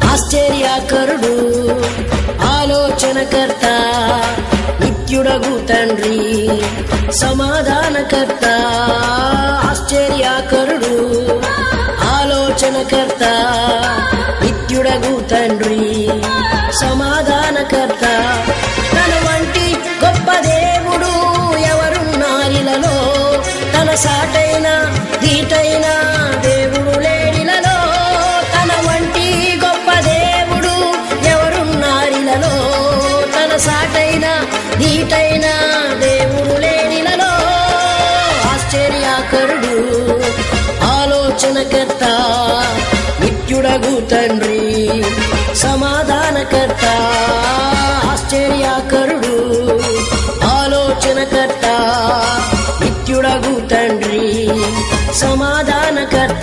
ఆశ్చర్యకరుడు ఆలోచనకర్త నిత్యుడగు తండ్రి సమాధానకర్త ఆశ్చర్యకరుడు ఆలోచనకర్త నిత్యుడగు తండ్రి సమాధానకర్త తన వంటి గొప్ప దేవుడు ఎవరున్నారిలలో తన సాటైన ధీటైన దేవుడు లేడిలలో తన వంటి గొప్ప దేవుడు ఎవరున్నారిలలో తన సాటైన ధీటైన దేవుడు లేడిలలో ఆశ్చర్యకరుడు ఆలోచనకర్త నిత్యుడగు తండ్రి సమాధానకర్త ఆశ్చర్యకరుడు ఆలోచనకర్త నిత్యుడగు తండ్రి సమాధానకర్త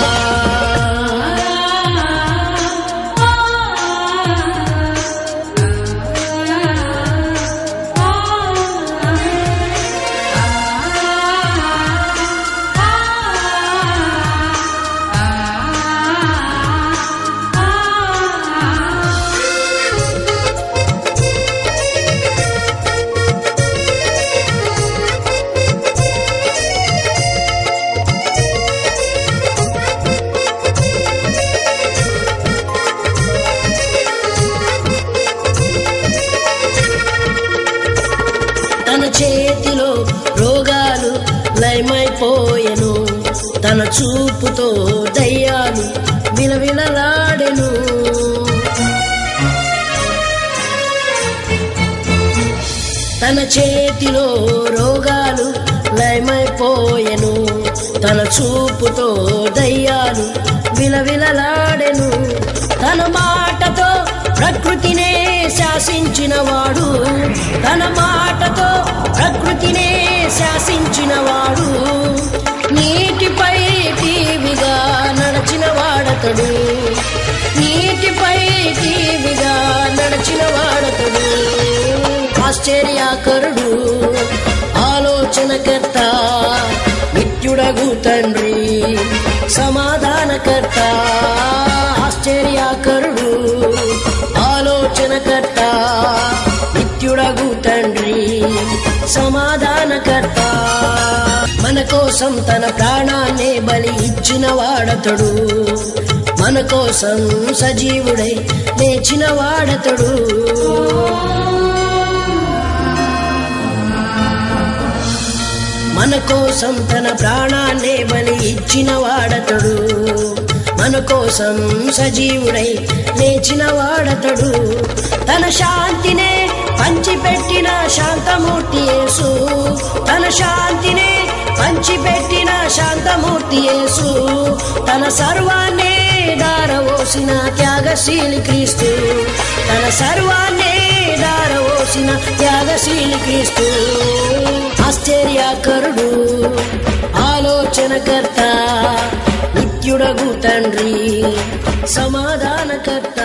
తన చేతిలో రోగాలు లయమైపోయెను తన చూపుతో దయ్యాలు విలవిలలాడెను తన చేతిలో రోగాలు లయమైపోయెను తన చూపుతో దయ్యాలు విలవిలలాడెను తన మాటతో ప్రకృతినే శాసించిన వాడు తన మాటతో ప్రకృతినే శాసించిన వాడు నీటిపై టీవిగా నడచిన వాడతడు నీటిపై టీవిగా నడచిన వాడతడు ఆశ్చర్యకరుడు ఆలోచనకర్త నిత్యుడగు తండ్రి సమాధానకర్త ఆశ్చర్యకరుడు ఆలోచనకర్త నిత్యుడగు తండ్రి సమాధానకర్త మన కోసం తన ప్రాణాన్నే బలి ఇచ్చిన వాడతడు మన కోసం సజీవుడై లేచిన వాడతడు మన కోసం తన ప్రాణాన్నే బలి ఇచ్చిన వాడతడు మన కోసం సజీవుడై లేచిన వాడతడు తన శాంతినే పంచిపెట్టిన శాంతమూర్తి యేసు తన శాంతినే పంచిపెట్టిన శాంతమూర్తి యేసు తన సర్వాన్నే దారవోసిన త్యాగశీలి క్రీస్తు తన సర్వాన్నే దారవోసిన త్యాగశీలి క్రీస్తు ఆశ్చర్యకరుడు ఆలోచనకర్త నిత్యుడగు తండ్రి సమాధానకర్త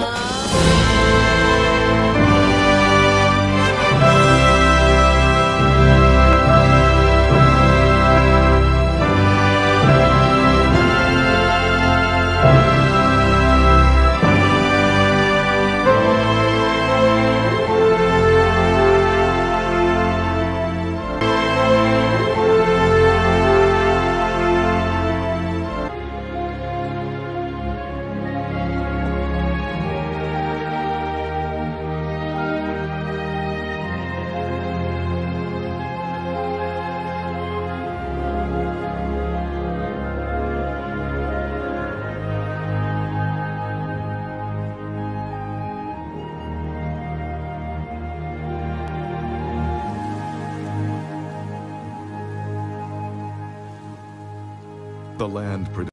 The Land Production.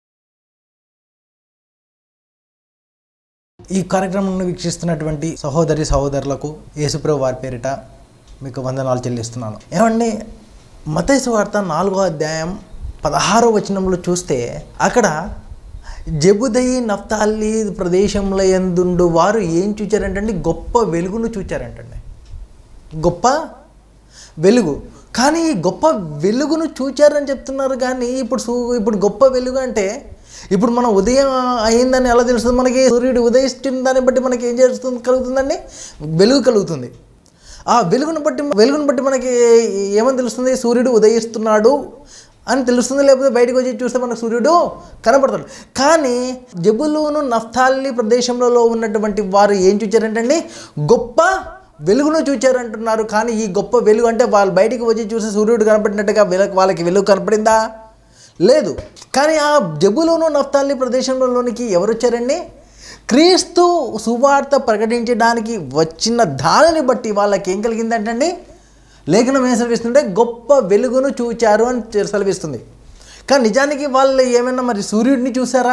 ఈ కార్యక్రమాన్ని వీక్షిస్తున్నటువంటి సహోదరి సహోదరులకు యేసుప్రభు వారి పేరిట మీకు వందనాలు చెల్లిస్తున్నాను ఏమండి మతేసు వార్త నాలుగో అధ్యాయం పదహారో వచనంలో చూస్తే అక్కడ జబుదయి నఫ్తాలి ప్రదేశంలో ఎందుండు వారు ఏం చూచారంటండి గొప్ప వెలుగును చూచారంటండి గొప్ప వెలుగు కానీ ఈ గొప్ప వెలుగును చూచారని చెప్తున్నారు కానీ ఇప్పుడు సూ ఇప్పుడు గొప్ప వెలుగు అంటే ఇప్పుడు మనం ఉదయం అయిందని ఎలా తెలుస్తుంది మనకి సూర్యుడు ఉదయిస్తున్న దాన్ని బట్టి మనకి ఏం చేస్తుంది కలుగుతుందండి వెలుగు కలుగుతుంది ఆ వెలుగును బట్టి వెలుగును బట్టి మనకి ఏమని తెలుస్తుంది సూర్యుడు ఉదయిస్తున్నాడు అని తెలుస్తుంది లేకపోతే బయటకు వచ్చి చూస్తే మనకు సూర్యుడు కనపడతాడు కానీ జబులును నఫ్తాలి ప్రదేశంలో ఉన్నటువంటి వారు ఏం చూచారంటండి గొప్ప వెలుగును చూచారంటున్నారు కానీ ఈ గొప్ప వెలుగు అంటే వాళ్ళు బయటికి వచ్చి చూస్తే సూర్యుడు కనపడినట్టుగా వెల- వాళ్ళకి వెలుగు కనపడిందా లేదు కానీ ఆ జబులును నఫ్తాలి ప్రదేశంలోనికి ఎవరు వచ్చారండి క్రీస్తు సువార్త ప్రకటించడానికి వచ్చిన దానిని బట్టి వాళ్ళకి ఏం కలిగిందంటండి లేఖనం ఏం సెలవిస్తుంటే గొప్ప వెలుగును చూచారు అని సెలవిస్తుంది కానీ నిజానికి వాళ్ళు ఏమైనా మరి సూర్యుడిని చూసారా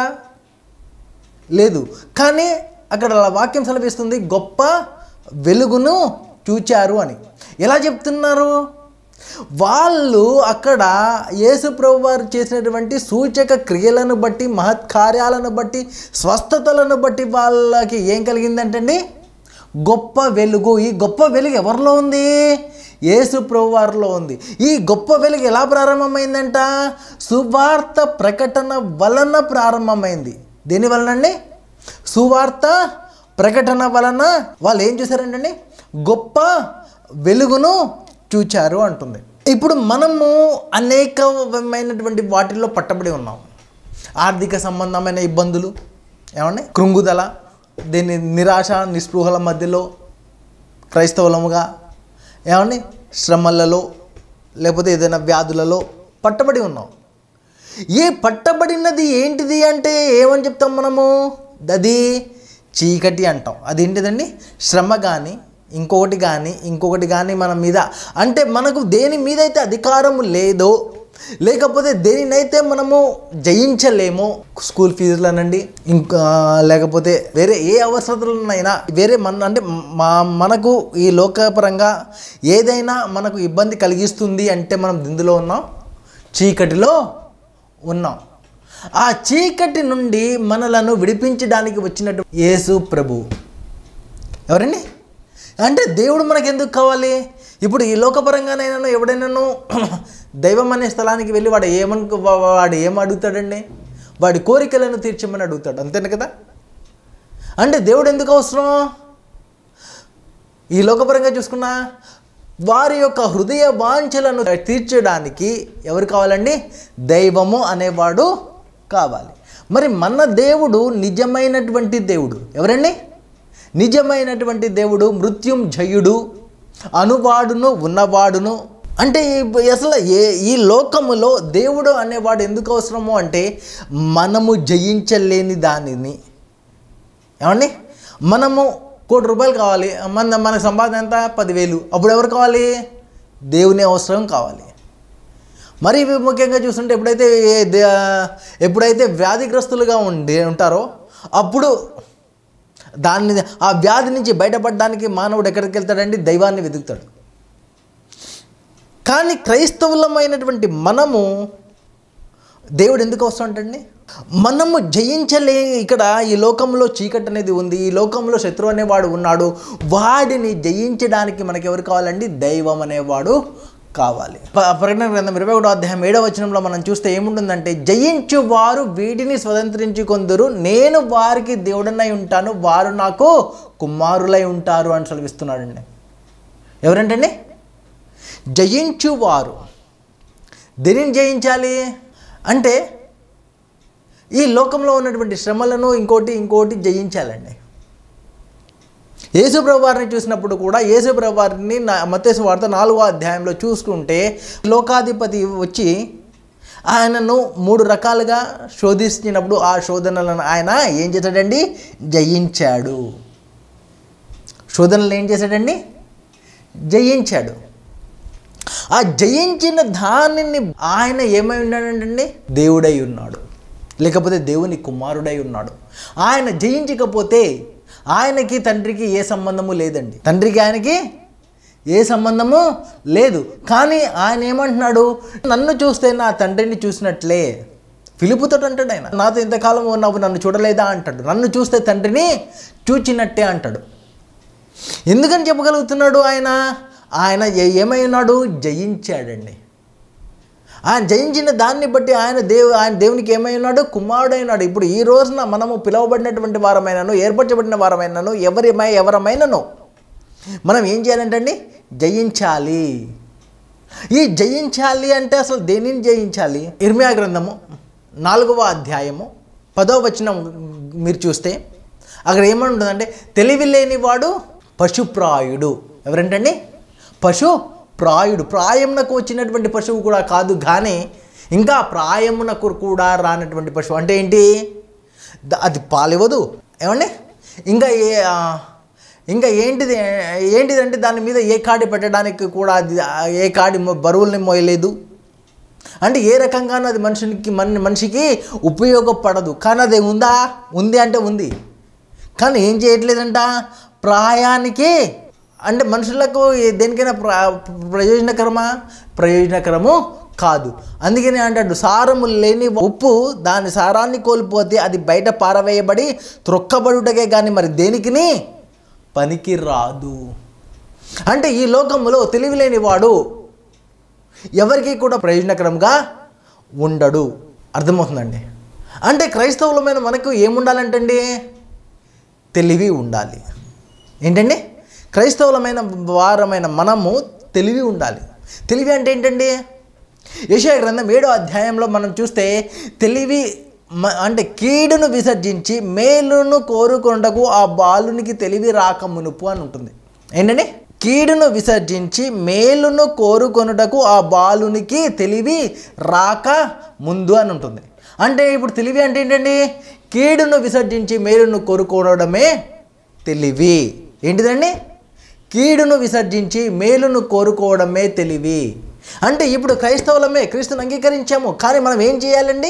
లేదు కానీ అక్కడ వాక్యం సెలవిస్తుంది గొప్ప వెలుగును చూచారు అని ఎలా చెప్తున్నారు వాళ్ళు అక్కడ యేసు ప్రభు వారు చేసినటువంటి సూచక క్రియలను బట్టి మహత్కార్యాలను బట్టి స్వస్థతలను బట్టి వాళ్ళకి ఏం కలిగిందంటండి గొప్ప వెలుగు ఈ గొప్ప వెలుగు ఎవరిలో ఉంది యేసు ప్రభు వారిలో ఉంది ఈ గొప్ప వెలుగు ఎలా ప్రారంభమైందంట సువార్త ప్రకటన వలన ప్రారంభమైంది దేని వలనండి సువార్త ప్రకటన వలన వాళ్ళు ఏం చూసారంటండి గొప్ప వెలుగును చూచారు అంటుంది ఇప్పుడు మనము అనేకమైనటువంటి వాటిల్లో పట్టబడి ఉన్నాం ఆర్థిక సంబంధమైన ఇబ్బందులు ఏమండి కృంగుదల దీని నిరాశ నిస్పృహల మధ్యలో క్రైస్తవులముగా ఏమండి శ్రమలలో లేకపోతే ఏదైనా వ్యాధులలో పట్టబడి ఉన్నాం ఏ పట్టబడినది ఏంటిది అంటే ఏమని చెప్తాం మనము అది చీకటి అంటాం అది ఏంటిదండి శ్రమ కానీ ఇంకొకటి కానీ ఇంకొకటి కానీ మన మీద అంటే మనకు దేని మీద అయితే అధికారము లేదో లేకపోతే దేనినైతే మనము జయించలేమో స్కూల్ ఫీజులనండి ఇంకా లేకపోతే వేరే ఏ అవసరతలనైనా వేరే మన అంటే మా మనకు ఈ లోకపరంగా ఏదైనా మనకు ఇబ్బంది కలిగిస్తుంది అంటే మనం ఇందులో ఉన్నాం చీకటిలో ఉన్నాం ఆ చీకటి నుండి మనలను విడిపించడానికి వచ్చినట్టు యేసు ప్రభు ఎవరండి అంటే దేవుడు మనకు ఎందుకు కావాలి ఇప్పుడు ఈ లోకపరంగానైనా ఎవడైనాను దైవం అనే స్థలానికి వెళ్ళి వాడు ఏమను వాడు ఏం అడుగుతాడండి వాడి కోరికలను తీర్చమని అడుగుతాడు అంతేనా కదా అంటే దేవుడు ఎందుకు అవసరం ఈ లోకపరంగా చూసుకున్నా వారి యొక్క హృదయ వాంఛలను తీర్చడానికి ఎవరు కావాలండి దైవము అనేవాడు కావాలి మరి మన దేవుడు నిజమైనటువంటి దేవుడు ఎవరండి నిజమైనటువంటి దేవుడు మృత్యుం జయుడు అనువాడును ఉన్నవాడును అంటే ఈ- అసలు ఏ ఈ లోకములో దేవుడు అనేవాడు ఎందుకు అవసరము అంటే మనము జయించలేని దానిని ఏమండి మనము కోటి రూపాయలు కావాలి మన మన సంపాదన ఎంత పదివేలు అప్పుడు ఎవరు కావాలి దేవుని అవసరం కావాలి మరి ఇవి ముఖ్యంగా చూస్తుంటే ఎప్పుడైతే ఏ- దే- ఎప్పుడైతే వ్యాధిగ్రస్తులుగా ఉండి ఉంటారో అప్పుడు దాన్ని ఆ వ్యాధి నుంచి బయటపడడానికి మానవుడు ఎక్కడికి వెళ్తాడండి దైవాన్ని వెతుకుతాడు కానీ క్రైస్తవులమైనటువంటి మనము దేవుడు ఎందుకు వస్తుంటండి మనము జయించలే ఇక్కడ ఈ లోకంలో చీకటి అనేది ఉంది ఈ లోకంలో శత్రువు అనేవాడు ఉన్నాడు వాడిని జయించడానికి మనకి ఎవరు కావాలండి దైవం అనేవాడు కావాలి ప- ప్రకటన గ్రంథం ఇరవై ఒకటో అధ్యాయం ఏడవ వచనంలో మనం చూస్తే ఏముంటుందంటే జయించు వారు వీటిని స్వతంత్రించుకొందరు నేను వారికి దేవుడనై ఉంటాను వారు నాకు కుమారులై ఉంటారు అని సెలవిస్తున్నాడండి ఎవరంటండి జయించువారు దేనిని జయించాలి అంటే ఈ లోకంలో ఉన్నటువంటి శ్రమలను ఇంకోటి ఇంకోటి జయించాలండి యేసుప్రభు వారిని చూసినప్పుడు కూడా యేసుప్రభు వారిని నా మత్తేసు వార్త నాలుగో అధ్యాయంలో చూసుకుంటే లోకాధిపతి వచ్చి ఆయనను మూడు రకాలుగా శోధించినప్పుడు ఆ శోధనలను ఆయన ఏం చేశాడండి జయించాడు శోధనలు ఏం చేశాడండి జయించాడు ఆ జయించిన దానిని ఆయన ఏమై ఉన్నాడండి దేవుడై ఉన్నాడు లేకపోతే దేవుని కుమారుడై ఉన్నాడు ఆయన జయించకపోతే ఆయనకి తండ్రికి ఏ సంబంధము లేదండి తండ్రికి ఆయనకి ఏ సంబంధము లేదు కానీ ఆయన ఏమంటున్నాడు నన్ను చూస్తే నా తండ్రిని చూసినట్లే ఫిలిపుతో అంటాడు ఆయన నాతో ఇంతకాలం ఉన్నావు నన్ను చూడలేదా అంటాడు నన్ను చూస్తే తండ్రిని చూచినట్టే అంటాడు ఎందుకని చెప్పగలుగుతున్నాడు ఆయన ఆయన ఏ- ఏమై ఉన్నాడు జయించాడండి ఆయన జయించిన దాన్ని బట్టి ఆయన దేవు ఆయన దేవునికి ఏమై ఉన్నాడు కుమారుడైనాడు ఇప్పుడు ఈ రోజున మనము పిలువబడినటువంటి వారమైనను ఏర్పరచబడిన వారమైనను ఎవరిమై ఎవరమైనను మనం ఏం చేయాలంటండి జయించాలి ఈ జయించాలి అంటే అసలు దేనిని జయించాలి ఇర్మియా గ్రంథము నాలుగవ అధ్యాయము పదవ వచనం మీరు చూస్తే అక్కడ ఏమంటుందంటే తెలివి లేనివాడు పశుప్రాయుడు ఎవరంటండి పశు ప్రాయుడు ప్రాయమునకు వచ్చినటువంటి పశువు కూడా కాదు కానీ ఇంకా ప్రాయమునకు కూడా రానటువంటి పశువు అంటే ఏంటి ద- అది పాలివ్వదు ఏమండి ఇంకా ఏ ఆ, ఇంకా ఏంటిది ఏంటిదంటే దాని మీద ఏ కాడి పెట్టడానికి కూడా అది ఆ, ఏ కాడి మొ- బరువుల్ని మోయలేదు అంటే ఏ రకంగానూ అది మనుషునికి మన మనిషికి ఉపయోగపడదు కానీ అది ఉందా ఉంది అంటే ఉంది కానీ ఏం చేయట్లేదంట ప్రాయానికి అంటే మనుషులకు ఏ- దేనికైనా ప్ర ప్రయోజనకరమా ప్రయోజనకరము కాదు అందుకని అంటాడు సారము లేని ఉప్పు దాని సారాన్ని కోల్పోతే అది బయట పారవేయబడి త్రొక్కబడుటకే కానీ మరి దేనికిని పనికి రాదు అంటే ఈ లోకములో తెలివిలేని వాడు ఎవరికి కూడా ప్రయోజనకరంగా ఉండడు అర్థమవుతుందండి అంటే క్రైస్తవులమైన మనకు ఏముండాలంటండి తెలివి ఉండాలి ఏంటండి క్రైస్తవులమైన వారమైన మనము తెలివి ఉండాలి తెలివి అంటే ఏంటండి యెషయా గ్రంథం ఏడో అధ్యాయంలో మనం చూస్తే తెలివి మ- అంటే కీడును విసర్జించి మేలును కోరుకొండకు ఆ బాలునికి తెలివి రాక మునుపు అని ఉంటుంది ఏంటండి కీడును విసర్జించి మేలును కోరుకొనుటకు ఆ బాలునికి తెలివి రాక ముందు అని ఉంటుంది అంటే ఇప్పుడు తెలివి అంటే ఏంటండి కీడును విసర్జించి మేలును కోరుకోవడమే తెలివి ఏంటిదండి కీడును విసర్జించి మేలును కోరుకోవడమే తెలివి అంటే ఇప్పుడు క్రైస్తవులమే క్రీస్తుని అంగీకరించాము కానీ మనం ఏం చేయాలండి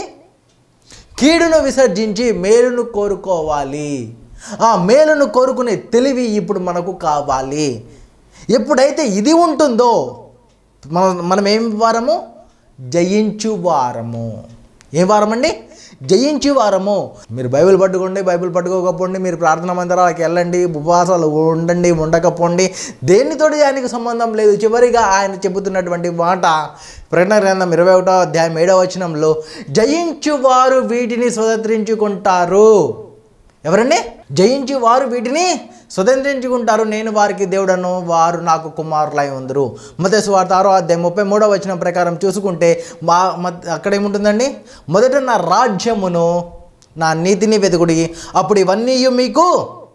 కీడును విసర్జించి మేలును కోరుకోవాలి ఆ మేలును కోరుకునే తెలివి ఇప్పుడు మనకు కావాలి ఎప్పుడైతే ఇది ఉంటుందో మనం మనం ఏం వారము జయించు వారము ఏం వారం అండి జయించు వారము మీరు బైబిల్ పట్టుకోండి బైబిల్ పట్టుకోకపోండి మీరు ప్రార్థన మందిరాలకు వెళ్ళండి ఉపవాసాలు ఉండండి ఉండకపోండి దేనితోటి ఆయనకు సంబంధం లేదు చివరిగా ఆయన చెబుతున్నటువంటి మాట ప్రకటన గ్రంథం ఇరవై ఒకటో అధ్యాయం ఏడవ వచనంలో జయించు వారు వీటిని స్వతంత్రించుకుంటారు ఎవరండి జయించి వారు వీటిని స్వతంత్రించుకుంటారు నేను వారికి దేవుడను వారు నాకు కుమారులై ఉందరు మత స్వార్థ ఆరో అధ్యాయం ముప్పై మూడో వచ్చిన ప్రకారం చూసుకుంటే మా మత్- అక్కడ ఏముంటుందండి మొదట నా రాజ్యమును నా నీతిని వెతుకుడి అప్పుడు ఇవన్నీ మీకు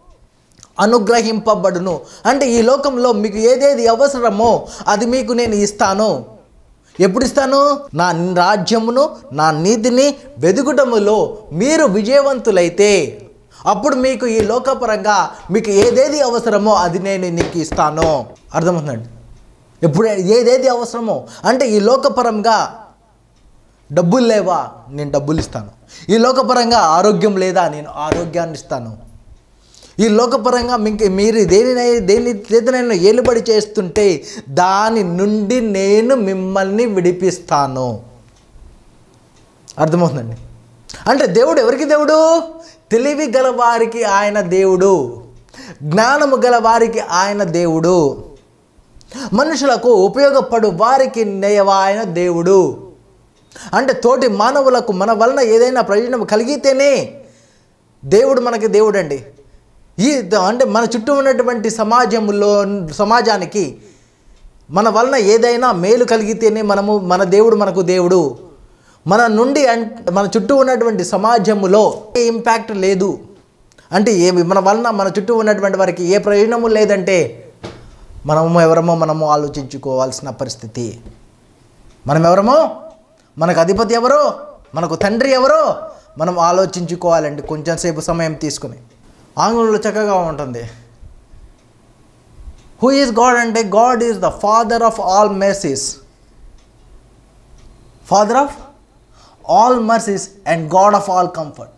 అనుగ్రహింపబడును అంటే ఈ లోకంలో మీకు ఏదేది అవసరమో అది మీకు నేను ఇస్తాను ఎప్పుడు ఇస్తాను నా రాజ్యమును నా నీతిని వెదుకుటములో మీరు విజయవంతులైతే అప్పుడు మీకు ఈ లోకపరంగా మీకు ఏదేది అవసరమో అది నేను నీకు ఇస్తాను అర్థమవుతుందండి ఎప్పుడు ఏదేది అవసరమో అంటే ఈ లోకపరంగా డబ్బులు లేవా నేను డబ్బులు ఇస్తాను ఈ లోకపరంగా ఆరోగ్యం లేదా నేను ఆరోగ్యాన్ని ఇస్తాను ఈ లోకపరంగా మీకు మీరు దేనినై దేని చేతనైనా ఏలుబడి చేస్తుంటే దాని నుండి నేను మిమ్మల్ని విడిపిస్తాను అర్థమవుతుందండి అంటే దేవుడు ఎవరికి దేవుడు తెలివి గల వారికి ఆయన దేవుడు జ్ఞానము గల వారికి ఆయన దేవుడు మనుషులకు ఉపయోగపడు వారికి నే- ఆయన దేవుడు అంటే తోటి మానవులకు మన వలన ఏదైనా ప్రయోజనం కలిగితేనే దేవుడు మనకి దేవుడు అండి ఈ అంటే మన చుట్టూ ఉన్నటువంటి సమాజంలో సమాజానికి మన వలన ఏదైనా మేలు కలిగితేనే మనము మన దేవుడు మనకు దేవుడు మన నుండి అం మన చుట్టూ ఉన్నటువంటి సమాజములో ఏ ఇంపాక్ట్ లేదు అంటే ఏమి మన వలన మన చుట్టూ ఉన్నటువంటి వారికి ఏ ప్రయోజనము లేదంటే మనము ఎవరమో మనము ఆలోచించుకోవాల్సిన పరిస్థితి మనం ఎవరమో మనకు అధిపతి ఎవరో మనకు తండ్రి ఎవరో మనం ఆలోచించుకోవాలండి కొంచెం సేపు సమయం తీసుకుని ఆంగ్లంలో చక్కగా ఉంటుంది హూ ఈజ్ గాడ్ అంటే God is the father of all mercies father of all mercies and God of all comfort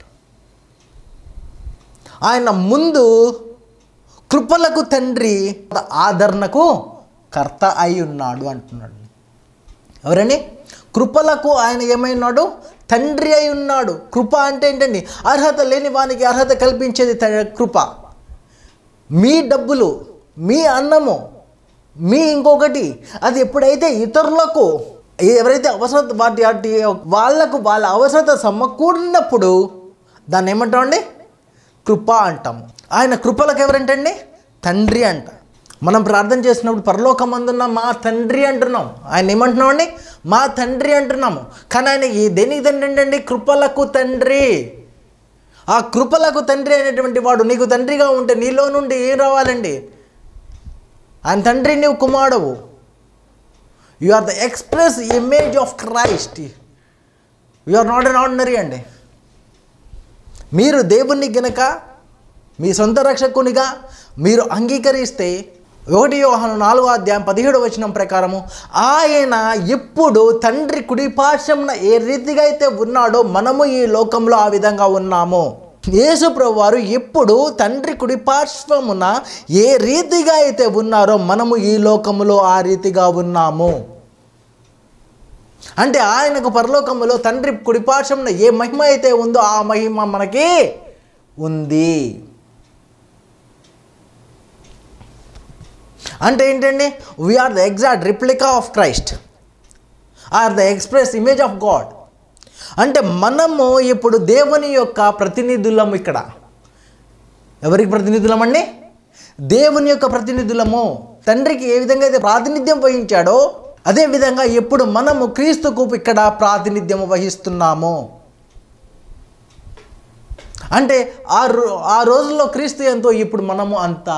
ఆయన ముందు కృపలకు తండ్రి ఆదరణకు కర్త అయి ఉన్నాడు అంటున్నాడు ఎవరండి కృపలకు ఆయన ఏమైనాడు తండ్రి అయి ఉన్నాడు కృప అంటే ఏంటండి అర్హత లేని వానికి అర్హత కల్పించేది త- కృప మీ డబ్బులు మీ అన్నము మీ ఇంకొకటి అది ఎప్పుడైతే ఇతరులకు ఎవరైతే అవసరత వాటి వాటి వాళ్ళకు వాళ్ళ అవసరత సమకూడినప్పుడు దాన్ని ఏమంటామండి కృప అంటాము ఆయన కృపలకు ఎవరంటండి తండ్రి అంట మనం ప్రార్థన చేసినప్పుడు పరలోకమందున్న మా తండ్రి అంటున్నాం ఆయన ఏమంటున్నామండి మా తండ్రి అంటున్నాము కానీ ఆయన ఈ దేనికి తండ్రి ఏంటండి కృపలకు తండ్రి ఆ కృపలకు తండ్రి అయినటువంటి వాడు నీకు తండ్రిగా ఉంటే నీలో నుండి ఏం రావాలండి ఆయన తండ్రి నీవు కుమారుడవు you are the express image of Christ you are not an ordinary అండి మీరు దేవుణ్ణి గనక మీ సొంత రక్షకునిగా మీరు అంగీకరిస్తే ఒకటి యోహాను నాలుగో అధ్యాయం పదిహేడు వచనం ప్రకారము ఆయన ఎప్పుడు తండ్రి కుడిపార్శ్వంన ఏ రీతిగా అయితే ఉన్నాడో మనము ఈ లోకంలో ఆ విధంగా ఉన్నాము యేసు ప్రభు వారు ఎప్పుడు తండ్రి కుడిపార్శ్వమున ఏ రీతిగా అయితే ఉన్నారో మనము ఈ లోకములో ఆ రీతిగా ఉన్నాము అంటే ఆయనకు పరలోకములో తండ్రి కుడిపార్శ్వంన ఏ మహిమ అయితే ఉందో ఆ మహిమ మనకి ఉంది అంటే ఏంటండి we are the exact replica of Christ are the express image of God అంటే మనము ఇప్పుడు దేవుని యొక్క ప్రతినిధులం ఇక్కడ ఎవరికి ప్రతినిధులమండి దేవుని యొక్క ప్రతినిధులము తండ్రికి ఏ విధంగా అయితే ప్రాతినిధ్యం వహించాడో అదే విధంగా ఇప్పుడు మనము క్రీస్తుకు ఇక్కడ ప్రాతినిధ్యం వహిస్తున్నాము అంటే ఆ రో ఆ రోజుల్లో క్రీస్తు ఎంతో ఇప్పుడు మనము అంతా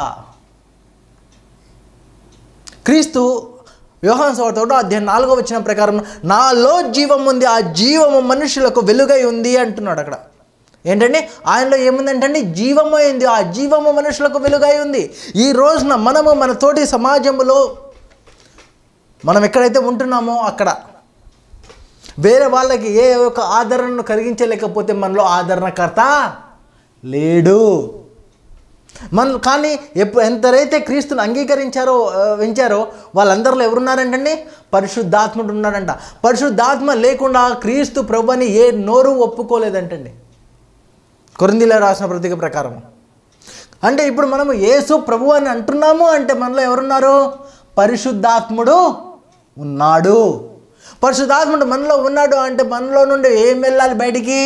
క్రీస్తు వ్యవహాన్ సోదరుడు అధ్యాయం నాలుగో వచ్చిన ప్రకారం నాలో జీవం ఉంది ఆ జీవము మనుషులకు వెలుగై ఉంది అంటున్నాడు అక్కడ ఏంటండి ఆయనలో ఏముందంటే జీవము అయింది ఆ జీవము మనుషులకు వెలుగై ఉంది ఈ రోజున మనము మన తోటి సమాజంలో మనం ఎక్కడైతే ఉంటున్నామో అక్కడ వేరే వాళ్ళకి ఏ ఒక్క ఆదరణను కలిగించలేకపోతే మనలో ఆదరణకర్త లేడు మన కానీ ఎప్పుడు ఎంతరైతే క్రీస్తుని అంగీకరించారో ఆ, వెంచారో వాళ్ళందరిలో ఎవరున్నారంటండి పరిశుద్ధాత్ముడు ఉన్నాడంట పరిశుద్ధాత్మ లేకుండా క్రీస్తు ప్రభుని ఏ నోరు ఒప్పుకోలేదంటండి కొరిందిలో రాసిన ప్రతీక ప్రకారం అంటే ఇప్పుడు మనము యేసు ప్రభు అని అంటున్నాము అంటే మనలో ఎవరున్నారు పరిశుద్ధాత్ముడు ఉన్నాడు పరిశుద్ధాత్ముడు మనలో ఉన్నాడు అంటే మనలో నుండి ఏం వెళ్ళాలి బయటికి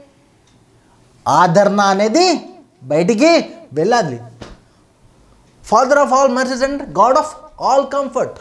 ఆదరణ అనేది బయటికి వెళ్ళాలి father of all mercies and God of all comfort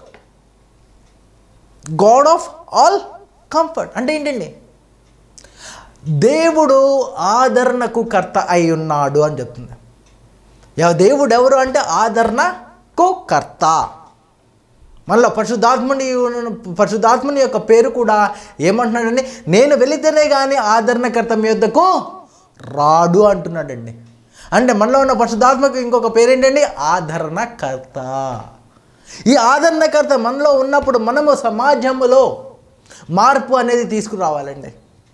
God of all comfort అంటే ఏంటండి దేవుడు ఆదరణకు కర్త అయి ఉన్నాడు అని చెప్తుంది ఎవ- దేవుడు ఎవరు అంటే ఆదరణకు కర్త మళ్ళీ పరిశుద్ధాత్ముని పరిశుద్ధాత్ముని యొక్క పేరు కూడా ఏమంటున్నాడండి నేను వెళితేనే కానీ ఆదరణకర్త మీ యొద్దకు రాడు అంటున్నాడండి అంటే మనలో ఉన్న పరిశుద్ధాత్మకు ఇంకొక పేరేంటండి ఆదరణకర్త ఈ ఆదరణకర్త మనలో ఉన్నప్పుడు మనము సమాజంలో మార్పు అనేది తీసుకురావాలండి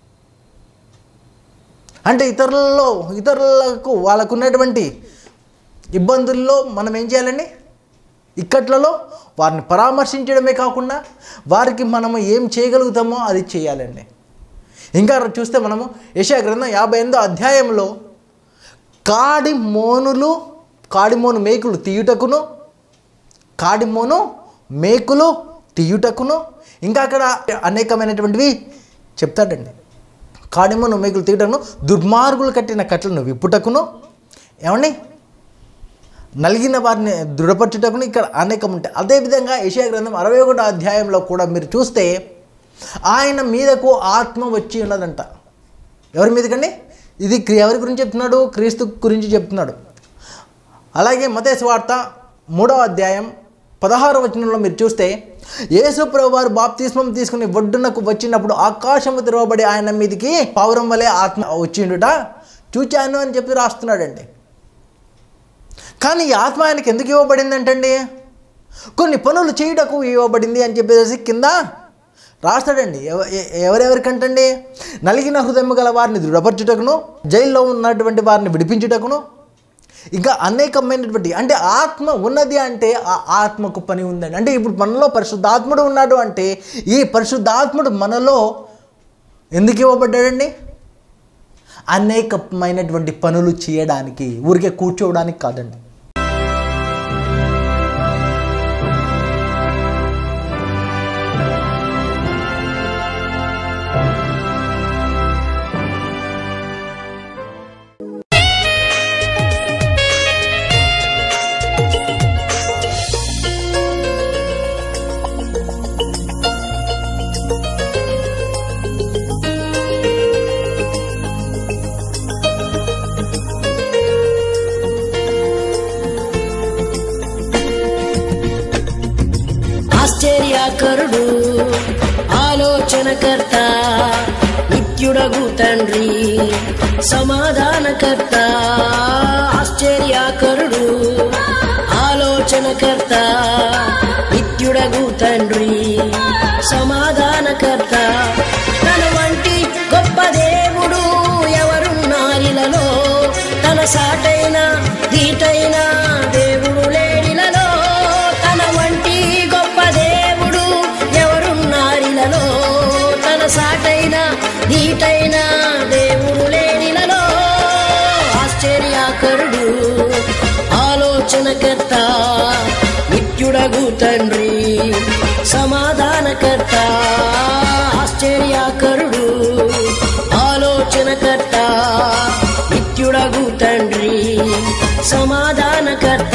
అంటే ఇతరులలో ఇతరులకు వాళ్ళకు ఉన్నటువంటి ఇబ్బందుల్లో మనం ఏం చేయాలండి ఇక్కట్లలో వారిని పరామర్శించడమే కాకుండా వారికి మనము ఏం చేయగలుగుతామో అది చేయాలండి ఇంకా చూస్తే మనము యశా గ్రంథం యాభై ఎనిమిదో అధ్యాయంలో కాడి మోనులు కాడిమోను మేకులు తీయుటకును కాడిమోను మేకులు తీయుటకును ఇంకా అక్కడ అనేకమైనటువంటివి చెప్తాడండి కాడిమోను మేకులు తీయుటకును దుర్మార్గులు కట్టిన కట్లను విప్పుటకును ఏమండి నలిగిన వారిని దృఢపరచుటకును ఇక్కడ అనేకం ఉంటాయి అదేవిధంగా ఏషియా గ్రంథం అరవై ఒకటో అధ్యాయంలో కూడా మీరు చూస్తే ఆయన మీదకు ఆత్మ వచ్చి ఉన్నదంట ఎవరి మీదకండి ఇది క్రి- ఎవరి గురించి చెప్తున్నాడు క్రీస్తు గురించి చెప్తున్నాడు అలాగే మతేసు వార్త మూడవ అధ్యాయం పదహారు వచనంలో మీరు చూస్తే యేసు ప్రభు వారు బాప్తిస్మం తీసుకుని ఒడ్డునకు వచ్చినప్పుడు ఆకాశము తెరవబడి ఆయన మీదికి పావురం వలె ఆత్మ వచ్చిండుట చూచాను అని చెప్పి రాస్తున్నాడండి కానీ ఈ ఆత్మ ఆయనకి ఎందుకు ఇవ్వబడింది అంటండి కొన్ని పనులు చేయుటకు ఇవ్వబడింది అని చెప్పేసి కింద రాస్తాడండి ఎవ- ఎ- ఎవరెవరికంటండి నలిగిన హృదయం గల వారిని దృఢపరచుటకును జైల్లో ఉన్నటువంటి వారిని విడిపించుటకును ఇంకా అనేకమైనటువంటి అంటే ఆత్మ ఉన్నది అంటే ఆ ఆత్మకు పని ఉందండి అంటే ఇప్పుడు మనలో పరిశుద్ధాత్ముడు ఉన్నాడు అంటే ఈ పరిశుద్ధాత్ముడు మనలో ఎందుకు ఇవ్వబడ్డాడండి అనేకమైనటువంటి పనులు చేయడానికి ఊరికే కూర్చోవడానికి కాదండి ఆశ్చర్యాకరుడు ఆలోచనకర్త నిత్యుడగు తండ్రి సమాధానకర్త ఆశ్చర్యాకరుడు ఆలోచనకర్త నిత్యుడగు తండ్రి సమాధానకర్త తన వంటి గొప్ప దేవుడు ఎవరున్నారిలలో తన సాటైన దీటైన దేవుడు లేడిలలో తన వంటి గొప్ప దేవుడు ఎవరున్నారిలలో తన సాటైన దీటైన దేవుడు లేడిలలో ఆశ్చర్యాకరుడు ఆలోచనకర్త నిత్యుడగు తండ్రి సమాధానకర్త ఆశ్చర్యాకరుడు ఆలోచనకర్త నిత్యుడగు తండ్రి సమాధానకర్త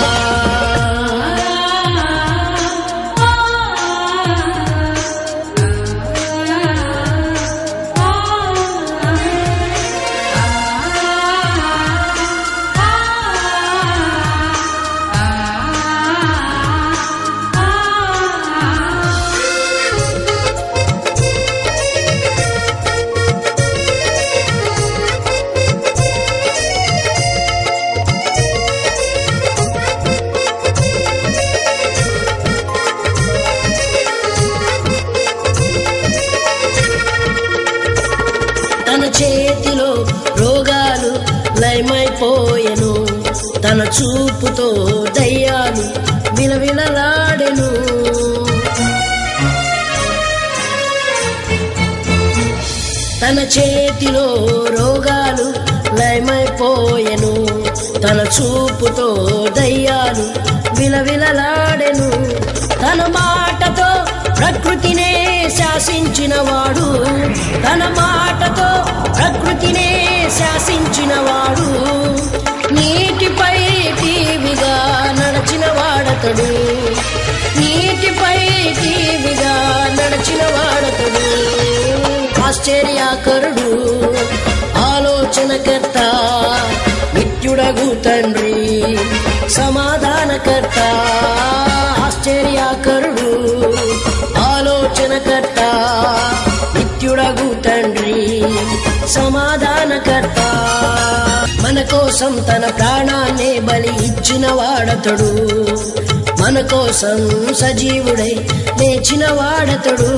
తన చేతిలో రోగాలు లయమైపోయెను తన చూపుతో దయ్యాలు విలవిలలాడెను తన చేతిలో రోగాలు లయమైపోయెను తన చూపుతో దయ్యాలు విలవిలలాడెను తన మాటతో ప్రకృతినే శాసించినవాడు తన మాటతో ప్రకృతినే శాసించినవాడు నీటిపై టీవిగా నడచిన వాడతడు నీటిపై టీవిగా నడచిన వాడతడు ఆశ్చర్యాకరుడు ఆలోచనకర్త నిత్యుడగు తండ్రి సమాధానకర్త ఆశ్చర్యాకరుడు ఆలోచనకర్త నిత్యుడగు తండ్రి సమాధానకర్త మన కోసం తన ప్రాణాన్నే బలి ఇచ్చిన వాడతడు మన కోసం సజీవుడై లేచిన వాడతడు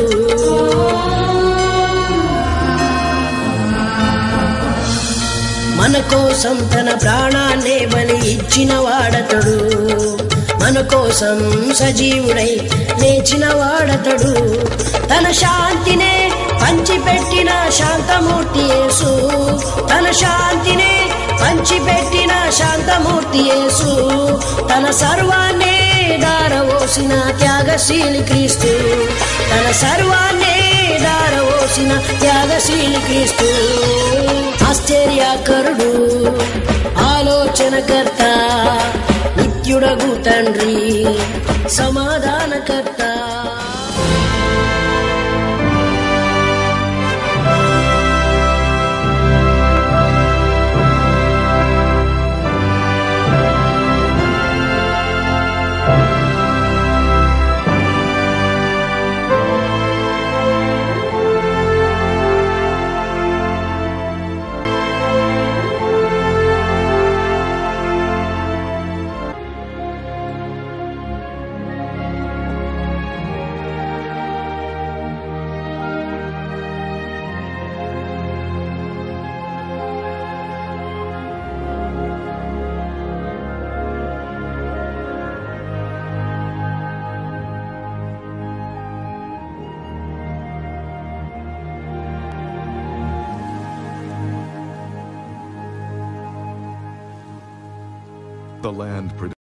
మన కోసం తన ప్రాణాన్నే బలి ఇచ్చిన వాడతడు మన కోసం సజీవుడై లేచిన వాడతడు తన శాంతినే పంచిపెట్టిన శాంతమూర్తి యేసు తన శాంతినే పంచిపెట్టిన శాంతమూర్తి యేసు తన సర్వాన్నే దారవోసిన త్యాగశీలి క్రీస్తు తన సర్వాన్నే దారవోసిన త్యాగశీలి క్రీస్తు ఆశ్చర్యాకరుడు ఆలోచనకర్త నిత్యుడగు తండ్రి సమాధానకర్త The land